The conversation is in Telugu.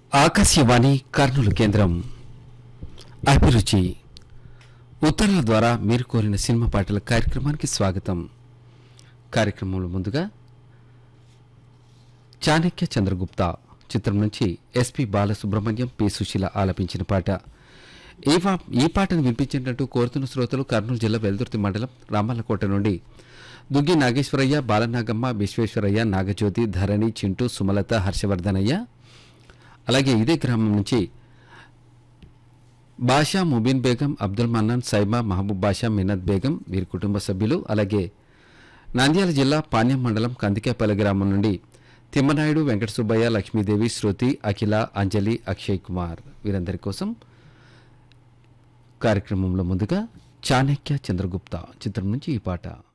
ఆకాశవాణి కర్నూలు కేంద్రం అభిరుచి ఉత్తరాల ద్వారా మీరు కోరిన సినిమా పాటల కార్యక్రమానికి స్వాగతం కార్యక్రమంలో ముందుగా చాణక్య చంద్రగుప్త చిత్రం నుంచి ఎస్పి బాలసుబ్రహ్మణ్యం పి సుశీల ఆలపించిన పాట ఈ పా- ఈ పాటను వినిపించినట్టు కోరుతున్న శ్రోతలు కర్నూలు జిల్లా వెల్దుర్తి మండలం రామల్లకోట నుండి దుగ్గి నాగేశ్వరయ్య బాలనాగమ్మ విశ్వేశ్వరయ్య నాగజ్యోతి ధరణి చింటూ సుమలత హర్షవర్ధనయ్య అలాగే ఇదే గ్రామం నుంచి బాషా ముబీన్ బేగం అబ్దుల్ మన్నాన్ సైమా మహబూబ్ బాషా మినత్ బేగం వీరి కుటుంబ సభ్యులు అలాగే నంద్యాల జిల్లా పాణ్యం మండలం కందికేపల్లి గ్రామం నుండి తిమ్మనాయుడు వెంకట సుబ్బయ్య లక్ష్మీదేవి శృతి అఖిల అంజలి అక్షయ్ కుమార్ వీరందరి కోసం కార్యక్రమంలో ముందుగా చాణక్య చంద్రగుప్త చిత్రం నుంచి ఈ పాట